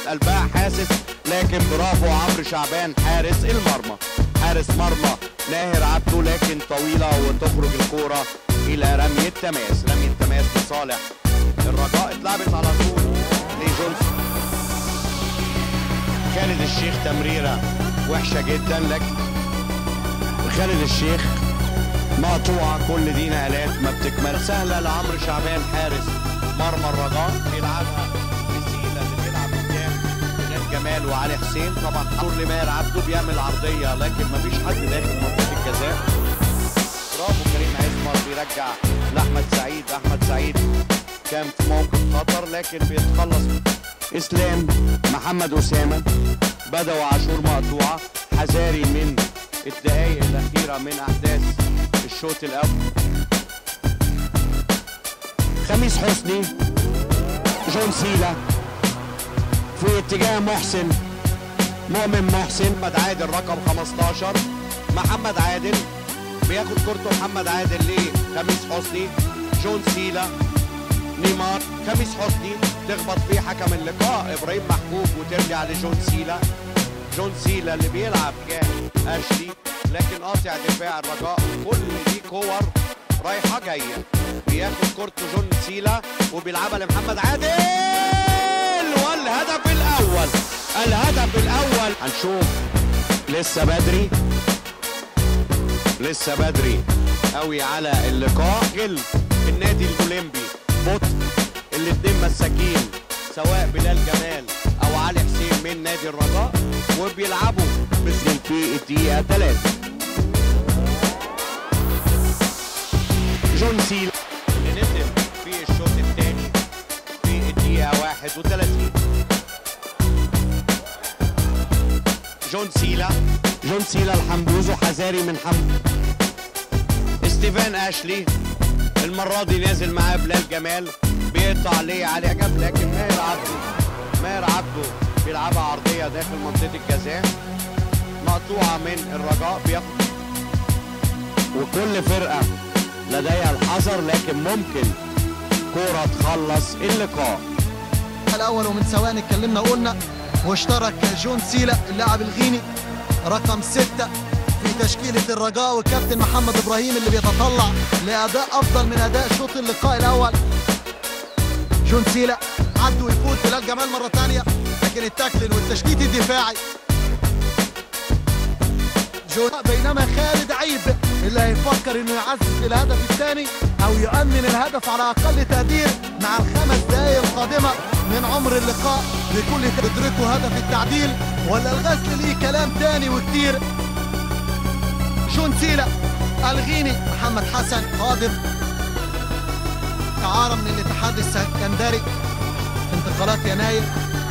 قلبها حاسس لكن برافو عمرو شعبان حارس المرمى حارس مرمى ناهر عبده لكن طويله وتخرج الكوره الى رمي التماس رمي التماس لصالح الرجاء اتلعبت على طول لجونسون خالد الشيخ تمريره وحشه جدا لكن خالد الشيخ مقطوعه كل دي نقلات ما بتكمل سهله لعمرو شعبان حارس مرمى الرجاء بيلعبها لسيلا اللي بيلعب قدام بلال جمال وعلي حسين طبعا دور لماهر عبده بيعمل عرضيه لكن ما فيش حد داخل منطقه الجزاء برافو كريم عزمر بيرجع لاحمد سعيد احمد سعيد كان في موقف خطر لكن بيتخلص اسلام محمد اسامه بدوي عاشور مقطوعه حذاري من الدقائق الاخيره من احداث الشوط الاول خميس حسني جون سيلا في اتجاه محسن مؤمن محسن محمد عادل رقم 15 محمد عادل بياخد كورته محمد عادل لخميس حسني جون سيلا نيمار خميس حسني تخبط فيه حكم اللقاء ابراهيم محبوب وترجع لجون سيلا جون سيلا اللي بيلعب كان اشلي لكن قاطع دفاع الرجاء كل دي كور رايحه جايه بياخد كورته جون سيلا وبيلعبها لمحمد عادل والهدف الاول الهدف الاول هنشوف لسه بدري لسه بدري قوي على اللقاء غل النادي الاولمبي بطء الاتنين مساكين سواء بلال جمال او علي حسين من نادي الرجاء وبيلعبوا مثل في الدقيقه 3 جون سيل اللي نزل في الشوط الثاني في الدقيقه 31 جون سيلا جون سيلا الحمدوز وحذاري من حمد ستيفان اشلي المره دي نازل معاه بلال جمال بيقطع عليه علي عجب لكن ماهر عبده ماهر عبده بيلعبها عرضيه داخل منطقه الجزاء مقطوعه من الرجاء بياخد وكل فرقه لديها الحذر لكن ممكن كوره تخلص اللقاء الاول ومن ثواني اتكلمنا قلنا واشترك جون سيلا اللاعب الغيني رقم ستة في تشكيلة الرجاء والكابتن محمد ابراهيم اللي بيتطلع لاداء افضل من اداء شوط اللقاء الاول جون سيلا عدوا ويفوت بلال جمال مرة تانية لكن التاكلين والتشتيت الدفاعي جون بينما خالد عيب اللي هيفكر انه يعزز الهدف الثاني او يؤمن الهدف على اقل تقدير مع الخمس دقائق القادمه من عمر اللقاء لكل تدركه هدف التعديل ولا الغزل ليه كلام تاني وكتير جون سيلا الغيني محمد حسن قادم اعاره من الاتحاد السكندري في انتقالات يناير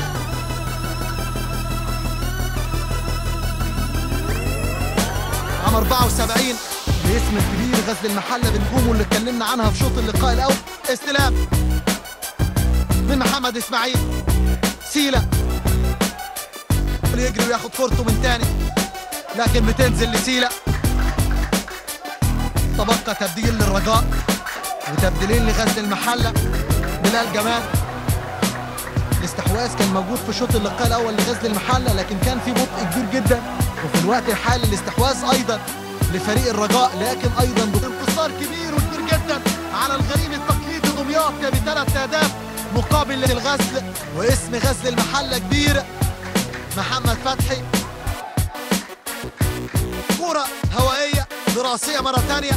عام 74 باسم الكبير غزل المحله بنجومه اللي اتكلمنا عنها في شوط اللقاء الاول استلام من محمد اسماعيل سيلا يجري وياخد كورته من تاني لكن بتنزل لسيلا تبقى تبديل للرجاء وتبديلين لغزل المحله بلال جمال الاستحواذ كان موجود في شوط اللقاء الاول لغزل المحله لكن كان في بطء كبير جدا وفي الوقت الحالي الاستحواذ ايضا لفريق الرجاء لكن ايضا بانتصار كبير وكبير جدا على الغريم التقليدي دمياط بثلاث اهداف مقابل للغزل واسم غزل المحله كبير محمد فتحي كرة هوائية دراسية مرة تانية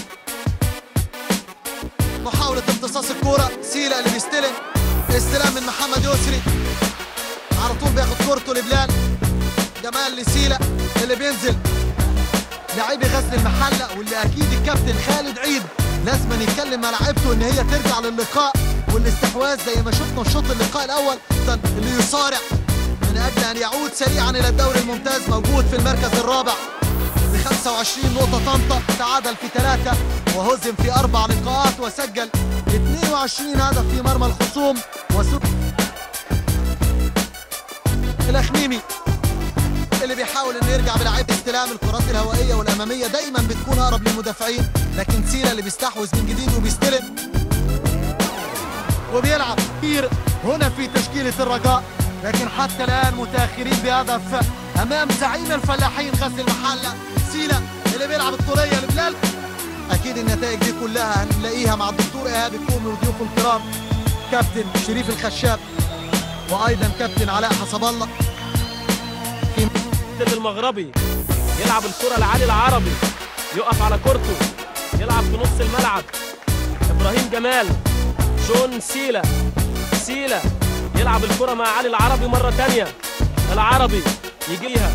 محاولة امتصاص الكرة سيلا اللي بيستلم استلام من محمد يسري على طول بياخد كورته لبلال جمال لسيلا اللي بينزل لاعبي غزل المحلة واللي اكيد الكابتن خالد عيد لازم يتكلم مع لعيبته ان هي ترجع للقاء والاستحواذ زي ما شفنا في شوط اللقاء الاول اللي يصارع من اجل ان يعود سريعا الى الدوري الممتاز موجود في المركز الرابع ب 25 نقطة طنطا تعادل في ثلاثة وهزم في أربع لقاءات وسجل 22 هدف في مرمى الخصوم وسو الأخميمي اللي بيحاول انه يرجع بلعيبه استلام الكرات الهوائيه والاماميه دايما بتكون اقرب للمدافعين لكن سيلا اللي بيستحوذ من جديد وبيستلم وبيلعب كتير هنا في تشكيله الرجاء لكن حتى الآن متأخرين بهدف أمام زعيم الفلاحين غزل المحلة سيلا اللي بيلعب الطولية لبلال أكيد النتائج دي كلها هنلاقيها مع الدكتور إيهاب الكومي وضيوفه الكرام كابتن شريف الخشاب وأيضا كابتن علاء حسب الله السد المغربي يلعب الكرة لعلي العربي يقف على كورته يلعب في نص الملعب ابراهيم جمال جون سيلا سيلا يلعب الكرة مع علي العربي مرة تانية العربي يجيها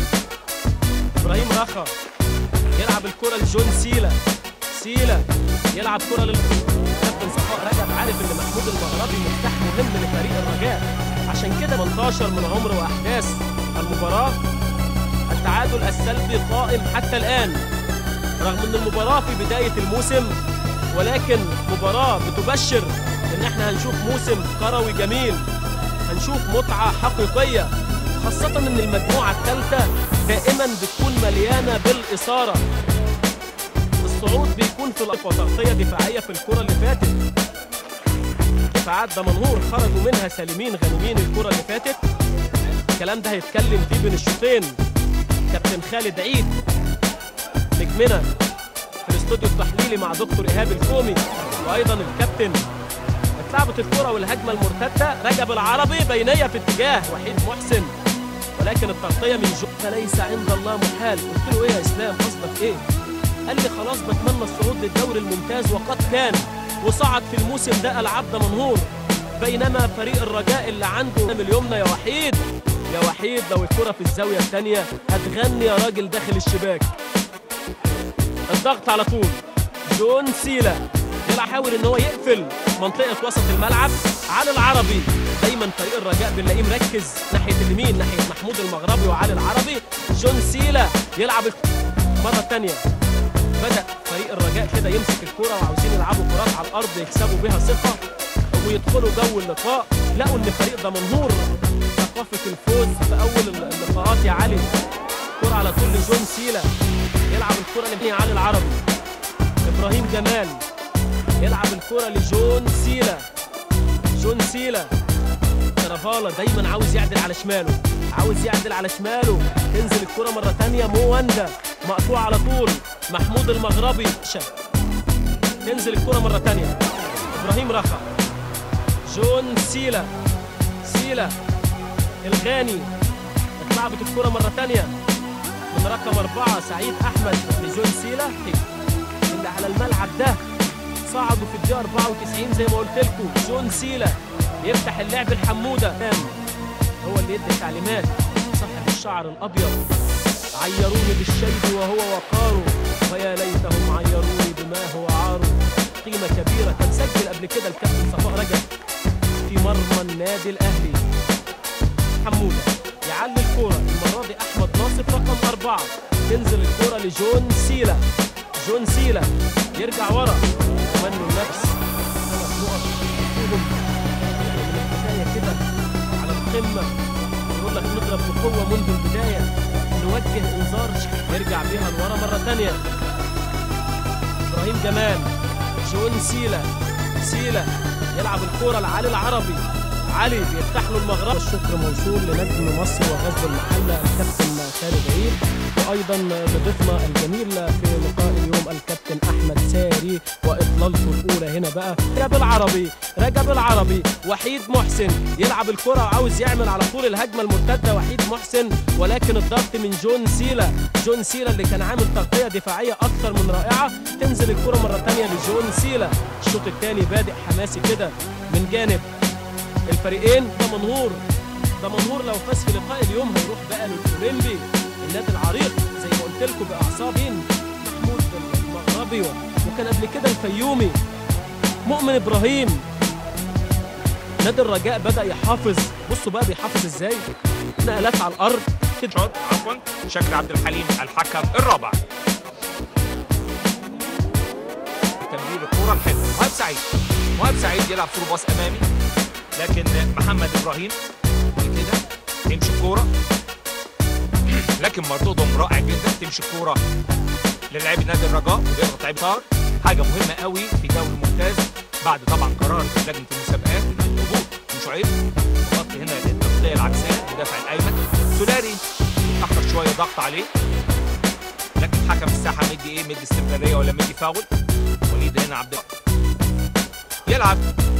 ابراهيم رخا يلعب الكرة لجون سيلا سيلا يلعب كرة لل كابتن صفاء رجب عارف ان محمود المغربي مفتاح مهم لفريق الرجاء عشان كده 18 من عمر واحداث المباراة التعادل السلبي قائم حتى الآن رغم ان المباراة في بداية الموسم ولكن مباراة بتبشر ان احنا هنشوف موسم كروي جميل هنشوف متعة حقيقية خاصة ان المجموعة الثالثة دائما بتكون مليانة بالإثارة الصعود بيكون في الأرض وتغطية دفاعية في الكرة اللي فاتت دفاعات دمنهور خرجوا منها سالمين غانمين الكرة اللي فاتت الكلام ده هيتكلم فيه بين الشوطين كابتن خالد عيد نجمنا في الاستوديو التحليلي مع دكتور ايهاب الكومي وايضا الكابتن اتلعبت الكره والهجمه المرتده رجب العربي بينيه في اتجاه وحيد محسن ولكن التغطيه من جو فليس عند الله محال قلت له ايه يا اسلام قصدك ايه قال لي خلاص بتمنى الصعود للدوري الممتاز وقد كان وصعد في الموسم ده العاب دمنهور بينما فريق الرجاء اللي عنده اليمنى يا وحيد يا وحيد لو الكرة في الزاوية الثانية هتغني يا راجل داخل الشباك الضغط على طول جون سيلا يلعب حاول ان هو يقفل منطقة وسط الملعب علي العربي دايما فريق الرجاء بنلاقيه مركز ناحية اليمين ناحية محمود المغربي وعلي العربي جون سيلا يلعب مرة تانية بدأ فريق الرجاء كده يمسك الكرة وعاوزين يلعبوا كرات على الأرض يكسبوا بيها ثقة ويدخلوا جو اللقاء لقوا ان فريق دمنهور ثقافة الفوز في أول اللقاءات يا علي كرة على طول لجون سيلا يلعب الكرة لمين علي العربي إبراهيم جمال يلعب الكرة لجون سيلا جون سيلا كرافالا دايما عاوز يعدل على شماله عاوز يعدل على شماله تنزل الكرة مرة تانية مواندا مقطوع على طول محمود المغربي تنزل الكرة مرة تانية إبراهيم رخا جون سيلا سيلا الغاني اتلعبت الكرة مرة تانية من رقم أربعة سعيد أحمد لجون سيلا اللي على الملعب ده صعدوا في الدقيقة 94 زي ما قلت لكم جون سيلا يفتح اللعب الحمودة هو اللي يدي التعليمات صاحب الشعر الأبيض عيروني بالشيب وهو وقاره ويا ليتهم عيروني بما هو عاره قيمة كبيرة كان سجل قبل كده الكابتن صفاء رجب في مرمى النادي الأهلي حمودة يعلي الكرة المرة دي أحمد ناصف رقم أربعة تنزل الكرة لجون سيلا جون سيلا يرجع ورا يتمنوا النفس خمس نقط يحطوهم من البداية كده على القمة يقول لك نضرب بقوة منذ البداية نوجه انذار يرجع بيها لورا مرة تانية إبراهيم جمال جون سيلا سيلا يلعب الكرة لعلي العربي علي بيفتح له المغرب الشكر موصول لنجم مصر وغزل المحلة الكابتن خالد عيد وايضا لضيفنا الجميل في لقاء اليوم الكابتن احمد ساري واطلالته الاولى هنا بقى رجب العربي رجب العربي وحيد محسن يلعب الكره وعاوز يعمل على طول الهجمه المرتده وحيد محسن ولكن الضغط من جون سيلا جون سيلا اللي كان عامل تغطيه دفاعيه اكثر من رائعه تنزل الكره مره ثانيه لجون سيلا الشوط الثاني بادئ حماسي كده من جانب الفريقين دمنهور دمنهور لو فاز في لقاء اليوم هيروح بقى للاولمبي النادي العريق زي ما قلت لكم باعصابين محمود المغربي وكان قبل كده الفيومي مؤمن ابراهيم نادي الرجاء بدا يحافظ بصوا بقى بيحافظ ازاي نقلات على الارض شوط عفوا شكر عبد الحليم الحكم الرابع تمرير الكرة الحلو مهاب سعيد مهاب سعيد يلعب ثرو باص امامي لكن محمد ابراهيم كده تمشي الكوره لكن مردودهم رائع جدا تمشي الكوره للاعب نادي الرجاء بيضغط لعيب طار حاجه مهمه قوي في دوري الممتاز بعد طبعا قرار لجنه المسابقات ان الهبوط مش عيب خط هنا للتقدير العقليه العكسيه المدافع الايمن سولاري اتاخر شويه ضغط عليه لكن حكم الساحه مدي ايه مدي استمراريه ولا مدي فاول وليد هنا عبد يلعب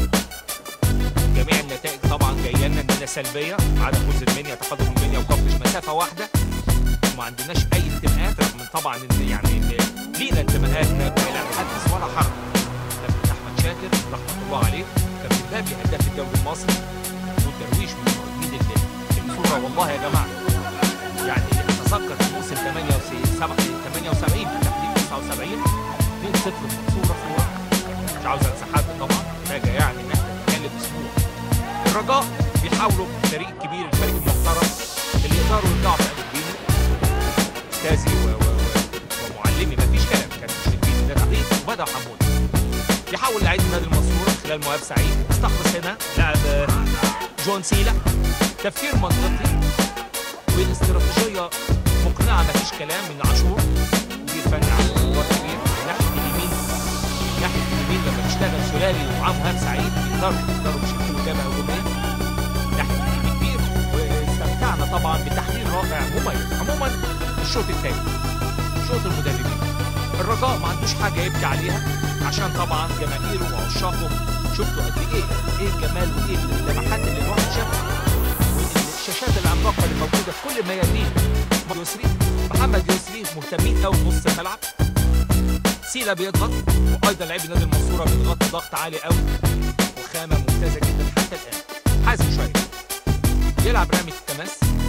جميع النتائج طبعا جايه لنا اننا سلبيه ما عدا فوز المنيا تقدم المنيا وكفش مسافه واحده وما عندناش اي انتماءات رغم ان طبعا إن يعني إن لينا انتماءات الى حدث ولا حرج كابتن احمد شاكر رحمه الله عليه كابتن بابي هداف الدوري المصري والدرويش من موجود الصوره والله يا جماعه يعني اتذكر في موسم 78 78 تحديد 79 2 0 صوره صوره مش عاوز انسى حد طبعا حاجه يعني ان احنا نتكلم اسبوع الرجاء بيحاولوا فريق كبير الفريق المحترم اللي يقدروا يرجعوا في قلب الدين استاذي و- و- و- ومعلمي مفيش كلام كان الشربيني ده تحقيق وبدا حمود يحاول لعيب نادي المنصوره خلال مواهب سعيد استخلص هنا لاعب آه، جون سيلا تفكير منطقي واستراتيجيه مقنعه مفيش كلام من عاشور مدير فني عاشور مباراه كبير ناحيه اليمين ناحيه اليمين لما بيشتغل سولاري ومعاه مهاب سعيد بيقدروا يقدروا يشكلوا جبهه هجوميه ناحيه اليمين كبير واستمتعنا طبعا بتحليل رائع مميز عموما الشوط الثاني شوط المدربين الرجاء ما عندوش حاجه يبكي عليها عشان طبعا جماهيره وعشاقه شفتوا قد ايه ايه الجمال وايه اللمحات اللي الواحد شافها والشاشات العملاقه اللي موجوده في كل الميادين يسري محمد يسري مهتمين قوي بنص الملعب سيلا بيضغط وايضا لعيب نادي المنصوره بيضغطوا ضغط عالي قوي وخامه ممتازه جدا حتى الان حازم شويه يلعب رامي التماس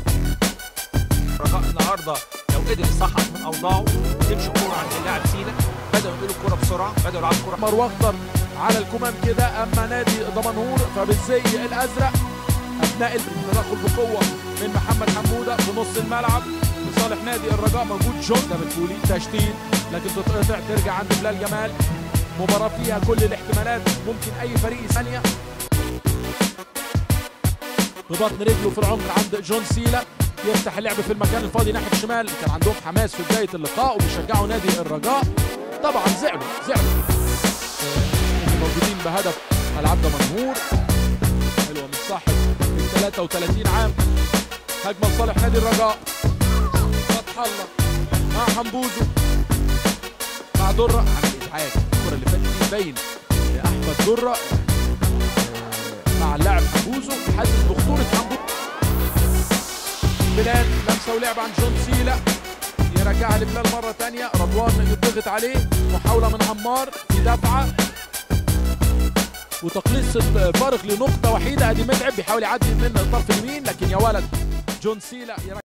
رجاء النهارده لو قدر يصحح من اوضاعه تمشي كوره عند اللاعب سيلا بداوا ينقلوا الكوره بسرعه بداوا يلعبوا كوره احمر واخضر على الكمام كده اما نادي دمنهور فبالزي الازرق اثناء التدخل بقوه من محمد حموده في نص الملعب لصالح نادي الرجاء موجود جون ده بالفولي تشتيت لكن تتقطع ترجع عند بلال جمال مباراه فيها كل الاحتمالات ممكن اي فريق ثانيه ببطن رجله في العمق عند جون سيلا يفتح اللعب في المكان الفاضي ناحيه الشمال كان عندهم حماس في بدايه اللقاء وبيشجعوا نادي الرجاء طبعا زعلوا زعلوا آه، اللي موجودين بهدف العاب دمنهور حلوه من صاحب ال 33 عام هجمه لصالح نادي الرجاء فتح الله مع حمبوزو مع دره عامل ازعاج الكره اللي فاتت دي باين إن احمد دره آه، مع اللاعب حمبوزو حاسس بخطوره حمبوزو بلال لمسه ولعب عن جون سيلا يرجعها لبلال مره ثانيه رضوان يضغط عليه محاوله من عمار في دفعه وتقليص الفارق لنقطه وحيده ادي متعب بيحاول يعدي من الطرف اليمين لكن يا ولد جون سيلا يرجع